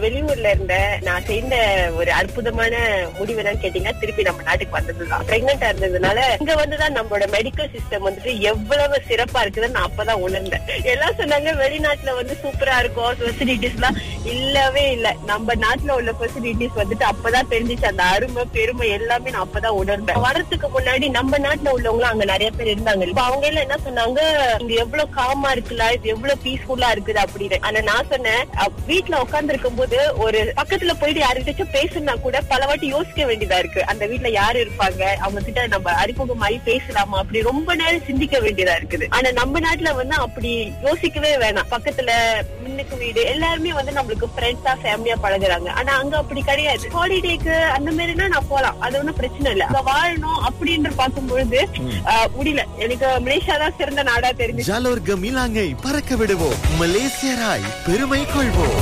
வெளியூர்ல இருந்தேன் நான் செய்த ஒரு அற்புதமான முடிவு என்னன்னு கேட்டீங்கன்னா திருப்பி நம்ம நாட்டுக்கு வந்ததுதான் பிரெக்னெண்டா இருந்ததுனால இங்க வந்துதான் நம்மளோட மெடிக்கல் சிஸ்டம் வந்துட்டு எவ்வளவு சிறப்பா இருக்குதுன்னு நான் அப்பதான் உணர்ந்தேன் எல்லாம் சொன்னாங்க வெளிநாட்டுல வந்து சூப்பரா இருக்கும் ஃபெசிலிட்டிஸ் எல்லாம் இல்லவே இல்ல நம்ம நாட்டுல உள்ள ஃபெசிலிட்டிஸ் வந்துட்டு அப்பதான் தெரிஞ்சுச்சு அந்த அருமை பெருமை எல்லாமே நான் அப்பதான் உணர்ந்தேன் வரதுக்கு முன்னாடி நம்ம நாட்டுல உள்ளவங்க அங்க நிறைய பேர் இருந்தாங்க இப்ப அவங்க எல்லாம் என்ன சொன்னாங்க இங்க எவ்வளவு காமா இருக்கு லைஃப் எவ்வளவு பீஸ்ஃபுல்லா இருக்குது அப்படின்னு ஆனா நான் சொன்னேன் அஹ், வீட்ல உட்கார்ந்து இருக்கும் போது ஒரு பக்கத்துல போயிட்டு யாருக்கிட்டாச்சும் பேசுனா கூட பல வாட்டி யோசிக்க வேண்டியதா இருக்கு அந்த வீட்ல யாரு இருப்பாங்க அவங்க கிட்ட நம்ம அறிமுகமாயி பேசலாமா அப்படி ரொம்ப நேரம் சிந்திக்க வேண்டியதா இருக்குது ஆனா நம்ம நாட்டுல வந்து அப்படி யோசிக்கவே வேணாம் பக்கத்துல முன்னுக்கு வீடு எல்லாருமே வந்து நம்மளுக்கு ஃப்ரெண்ட்ஸா ஃபேமிலியா பழகுறாங்க ஆனா அங்க அப்படி கிடையாது ஹாலிடேக்கு அந்த மாதிரினா நான் போலாம் அது ஒண்ணும் பிரச்சனை இல்ல அங்க வாழணும் அப்படின்னு பார்க்கும்பொழுது அஹ், முடியல எனக்கு மலேசியா தான் சிறந்த நாடா தெரிஞ்சு ஜாலோர் கமிலாங்கை பறக்க விடுவோம் மலேசியராய் பெருமை கொள்வோம்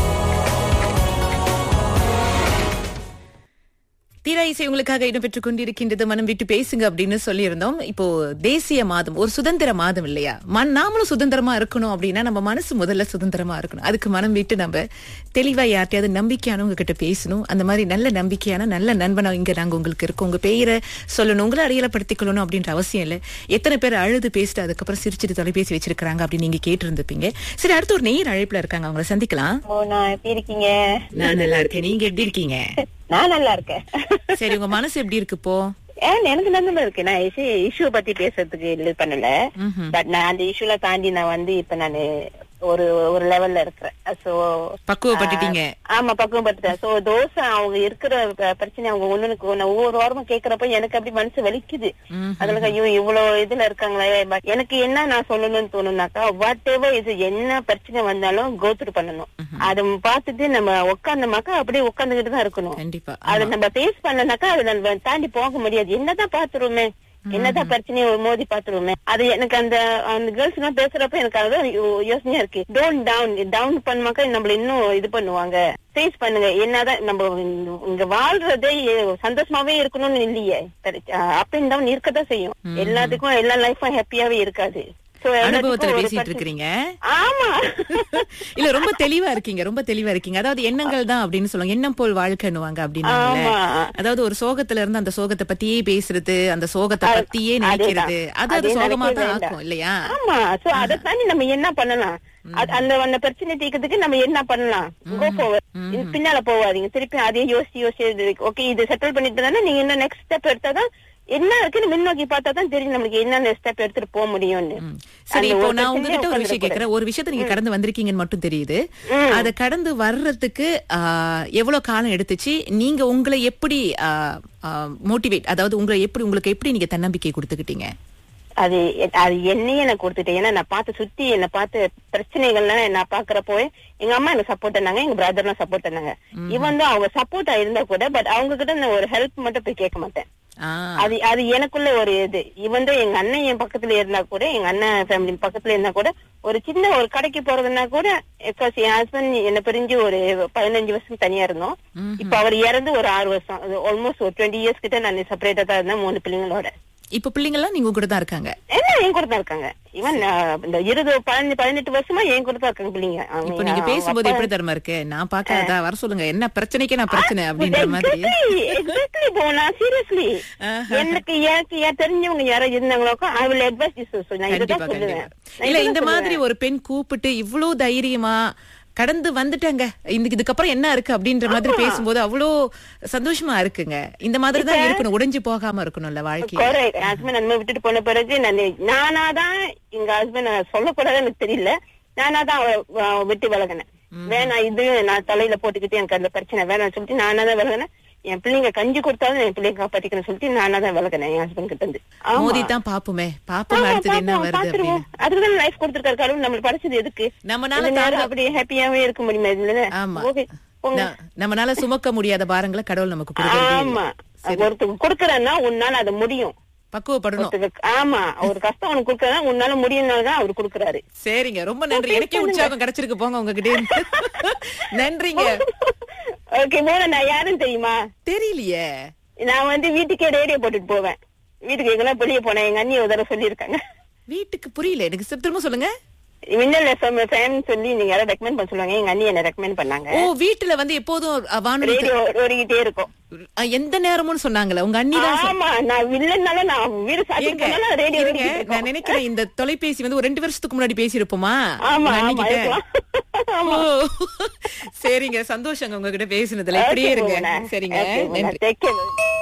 தீரா இசை உங்களுக்காக இடம்பெற்றுக் கொண்டிருக்கின்றது மனம் விட்டு பேசுங்க அப்படின்னு சொல்லியிருந்தோம் இப்போ தேசிய மாதம் ஒரு சுதந்திர மாதம் இல்லையா மன் நாமளும் சுதந்திரமா இருக்கணும் அப்படின்னா நம்ம மனசு முதல்ல சுதந்திரமா இருக்கணும் அதுக்கு மனம் விட்டு நம்ம தெளிவா யார்ட்டையாவது நம்பிக்கையானவங்க கிட்ட பேசணும் அந்த மாதிரி நல்ல நம்பிக்கையான நல்ல நண்பனா இங்க நாங்க உங்களுக்கு இருக்கோம் உங்க பெயரை சொல்லணும் உங்களை அடையாளப்படுத்திக் கொள்ளணும் அப்படின்ற அவசியம் இல்லை எத்தனை பேர் அழுது பேசிட்டு அதுக்கப்புறம் சிரிச்சிட்டு தொலைபேசி வச்சிருக்காங்க அப்படின்னு நீங்க கேட்டிருந்திருப்பீங்க சரி அடுத்து ஒரு நேர் அழைப்புல இருக்காங்க அவங்கள சந்திக்கலாம் ஓ நான் எப்படி இருக்கீங்க நான் நல்லா இருக்கேன் நீங்க எப்படி இருக்கீங்க நான் நல்லா இருக்கேன் சரி உங்க மனசு எப்படி இருக்கு இப்போ ஏன் எனக்கு நல்லா இருக்கு நான் இஷ்யூ இஷ்யூ பத்தி பேசுறதுக்கு இது பண்ணல ம்ஹும். பட் நான் அந்த இஷ்யூல தாண்டி நான் வந்து இப்ப நானு ஒரு ஒரு லெவல்ல இருக்கிறேன் சோ பக்குவப்பட்டுட்டீங்க ஆமா பக்குவம் பட்டுட்டேன் சோ தோசை அவங்க இருக்கிற ப- பிரச்சனை அவங்க ஒண்ணுக்கு ஒண்ணு ஒவ்வொரு வாரமும் கேக்குறப்ப எனக்கு அப்படி மனசு வலிக்குது ம்ஹும். அதுல ஐயோ இவ்வளவு இதுல இருக்காங்களே but எனக்கு என்ன நான் சொல்லணும்னு தோணுனாக்கா வாட் எவர் இது என்ன பிரச்சனை வந்தாலும் கோத்ரூ பண்ணணும் அதை பார்த்துட்டு நம்ம உட்கார்ந்தோமாக்கா அப்படியே உட்கார்ந்துகிட்டு தான் இருக்கணும் கண்டிப்பா அத நம்ம ஃபேஸ் பண்ணனாக்கா அதை நம்ம தாண்டி போக முடியாது என்னதான் பாத்துருவோமே என்னதான் பிரச்சனையை மோதி பாத்துருவோமே அது எனக்கு அந்த அந்த கேர்ள்ஸ் எல்லாம் பேசுறப்ப எனக்கு அதுதான் யோ- யோசனையா இருக்கு டோன்ட் டவுன் டவுன் பண்ணாக்கா நம்மள இன்னும் இது பண்ணுவாங்க ஃபேஸ் பண்ணுங்க என்னதான் நம்ம இங்க- இங்க வாழ்றதே சந்தோஷமாவே இருக்கணும்னு இல்லையே அப் அண்ட் டவுன் இருக்கதான் செய்யும் எல்லாத்துக்கும் எல்லா லைஃபும் ஹாப்பியாவே இருக்காது So, அனுபவத்துல எல்லாத்துக்கும் ஒரு பேசிட்டு பிரச்சனை- இருக்கிறீங்க ஆமா இல்ல ரொம்ப தெளிவா இருக்கீங்க ரொம்ப தெளிவா இருக்கீங்க அதாவது எண்ணங்கள் தான் அப்படின்னு சொல்லுவாங்க எண்ணம் போல் வாழ்க்கைன்னுவாங்க அப்படின்னு ஆமா. அதாவது ஒரு சோகத்துல இருந்து அந்த சோகத்தை பத்தியே பேசுறது அந்த சோகத்தை அது- பத்தியே அதேதான். நினைக்கிறது அது அது அதே சோகமா நினைக்க தான் வேண்டாம். ஆக்கும் இல்லையா ஆமா சோ அதை தாண்டி நம்ம என்ன பண்ணலாம் அது- அந்த அந்த பிரச்சனை தீர்க்கிறதுக்கு நம்ம என்ன பண்ணலாம் கோ போவர் பின்னால போவாதீங்க திருப்பி அதே யோசிச்சு யோசிச்சு ஓகே இது செட்டில் பண்ணிட்டு தானே நீங்க என்ன நெக்ஸ்ட் ஸ்டெப் எடுத்தாதான் என்ன இருக்குன்னு முன்னோக்கி பார்த்தா தான் தெரியும் நம்மளுக்கு என்ன ஸ்டெப் எடுத்துட்டு போக முடியும்னு சரி அந்த இப்போ ஒரு நான் பிரச்சனையே உங்ககிட்ட ஒரு விஷயம் உட்கார்ந்திடக்கூடாது. கேக்குறேன் ஒரு விஷயத்தை நீங்க கடந்து வந்திருக்கீங்கன்னு மட்டும் தெரியுது அத கடந்து வர்றதுக்கு ஆ, எவ்வளவு காலம் எடுத்துச்சு நீங்க உங்களை எப்படி மோட்டிவேட் அதாவது உங்களை எப்படி உங்களுக்கு எப்படி நீங்க தன்னம்பிக்கை கொடுத்துக்கிட்டீங்க அது அது என்னையே நான் கொடுத்துட்டேன் ஏன்னா நான் பார்த்து சுத்தி என்ன பார்த்து பிரச்சனைகள்லாம் நான் பாக்குறப்போ எங்க அம்மா எனக்கு சப்போர்ட் பண்ணாங்க எங்க பிரதர்லாம் சப்போர்ட் பண்ணாங்க இவன் தான் அவங்க சப்போர்ட்டா இருந்தா கூட பட் அவங்க கிட்ட நான் ஒரு ஹெல்ப் மட்டும் போய் கேட்க மாட்டேன் ஆ, அது அது எனக்குள்ள ஒரு இது இவன் தான் எங்க அண்ணன் என் பக்கத்துல இருந்தா கூட எங்க அண்ணன் ஃபேமிலி பக்கத்துல இருந்தா கூட ஒரு சின்ன ஒரு கடைக்கு போறதுன்னா கூட because என் ஹஸ்பண்ட் என்ன பிரிஞ்சு ஒரு பதினஞ்சு வருஷம் தனியா இருந்தோம் இப்ப அவர் இறந்து ஒரு ஆறு வருஷம் ஆல்மோஸ்ட் ஒரு டுவெண்ட்டி இயர்ஸ் கிட்ட நான் செப்பரேட்டா தான் இருந்தேன் மூணு பிள்ளைங்களோட இப்ப பிள்ளைங்கெல்லாம் நீங்க கூட தான் இருக்காங்க என்ன என் கூட தான் இருக்காங்க இவன் இந்த இருபது பதினஞ்சு பதினெட்டு வருஷமா என் கூட தான் இருக்காங்க பிள்ளைங்க அவங்க- இப்ப நீங்க அவங்க பேசும்போது அப்பா- எப்படி தரமா இருக்கு நான் பாக்காதா வர சொல்லுங்க என்ன பிரச்சனைக்கு நான் பிரச்சனை அப்படின்ற மாதிரி Exactly, exactly, போனா சீரியஸ்லி எனக்கு எனக்கு யார் தெரிஞ்சவங்க யாரோ இருந்தாங்களோக்கோ ஐ வில் அட்வைஸ் திஸ் நான் கண்டிப்பா இதுதான் சொல்லுவேன் கண்டிப்பா நான் இல்ல இதுதான் இந்த சொல்லுவேன். மாதிரி ஒரு பெண் கூப்பிட்டு இவ்வளவு தைரியமா கடந்து வந்துட்டாங்க இந்த இதுக்கப்புறம் என்ன இருக்கு அப்படின்ற மாதிரி பேசும்போது அவ்வளோ சந்தோஷமா இருக்குங்க இந்த மாதிரி தான் இருக்கணும் உடைஞ்சு போகாம இருக்கணும்ல வாழ்க்கையில Correct. என் ஹஸ்பண்ட் அந்த மாதிரி விட்டுட்டு போன பிறகு நான் நானா தான் எங்க ஹஸ்பண்ட் சொல்லக்கூடாது எனக்கு தெரியல நானா தான் அவ- அவ விட்டு விலகினேன் வேணாம் இது நான் தலையில போட்டுக்கிட்டு எனக்கு அந்த பிரச்சனை வேணாம்னு சொல்லிட்டு நானா தான் விலகினேன் என் பிள்ளைங்க கஞ்சி கொடுத்தாலும் என் பிள்ளைங்க காப்பாத்திக்கணும்னு சொல்லிட்டு நானா தான் விலகினேன் என் ஹஸ்பண்ட் கிட்ட இருந்து ஆமா. மோதி தான் பாப்போமே பாப்போம் ஆமா, அடுத்தது என்ன பாப்போம், வருது பாத்துருவோம். அப்படின்னு அதுக்குதான் லைஃப் கொடுத்திருக்காரு கடவுள் நம்மளுக்கு படைச்சது எதுக்கு நம்மனால கொஞ்ச நேரம் தாங்க- அப்படி ஹாப்பியாவே இருக்க முடியுமா இதுல ஆமா ஓகே போங்க. ந- நம்மனால சுமக்க முடியாத பாரங்களை கடவுள் நமக்கு கொடுக்கறதே ஆமா இல்லை. ஒருத்தருக்கு கொடுக்கறன்னா உன்னால அது முடியும் பக்குவப்படணும் ஒருத்தருக்கு ஆமா ஒரு கஷ்டம் உனக்கு கொடுக்கறதா உன்னால முடியும்னாலதான் அவர் கொடுக்கறாரு சரிங்க ரொம்ப நன்றி எனக்கே உற்சாகம் கிடைச்சிருக்கு போங்க உங்ககிட்ட இருந்து. நன்றிங்க ஓகே மோன நான் யாருன்னு தெரியுமா தெரியலையே நான் வந்து வீட்டுக்கே ரேடியோ போட்டுட்டு போவேன் வீட்டுக்கு எங்கெல்லாம் வெளியே போனேன் எங்க அண்ணி ஒரு தடவை சொல்லியிருக்காங்க வீட்டுக்கு புரியல எனக்கு சிப் திரும்ப சொல்லுங்க மின்னல் எஃப்எம் ஃபேன் சொல்லி நீங்க யாராவது ரெக்கமெண்ட் பண்ண சொல்லுவாங்க எங்க அண்ணி என்ன ரெக்கமெண்ட் பண்ணாங்க ஓ வீட்டுல வந்து எப்போதும் அ, வானொலி ரேடியோ ஓடிக்கிட்டே இருக்கும் அ, எந்த நேரமும் சொன்னாங்களே உங்க அண்ணி தான் சொ- ஆமா நான் வில்லன்னாலும் நான் வீடு சாத்தி ஏங்க, போனாலும் ரேடியோ இருங்க, நான் நினைக்கிறேன் இந்த தொலைபேசி வந்து ஒரு ரெண்டு வருஷத்துக்கு முன்னாடி பேசியிருப்போமா ஆமா உங்க ஆமா அண்ணிகிட்ட? இருக்கலாம் ஓ, சரிங்க சந்தோஷங்க உங்ககிட்ட பேசினதுல இப்படியே Okay, இருங்க மோனா. சரிங்க Okay, மோனா. நன்றி Take care.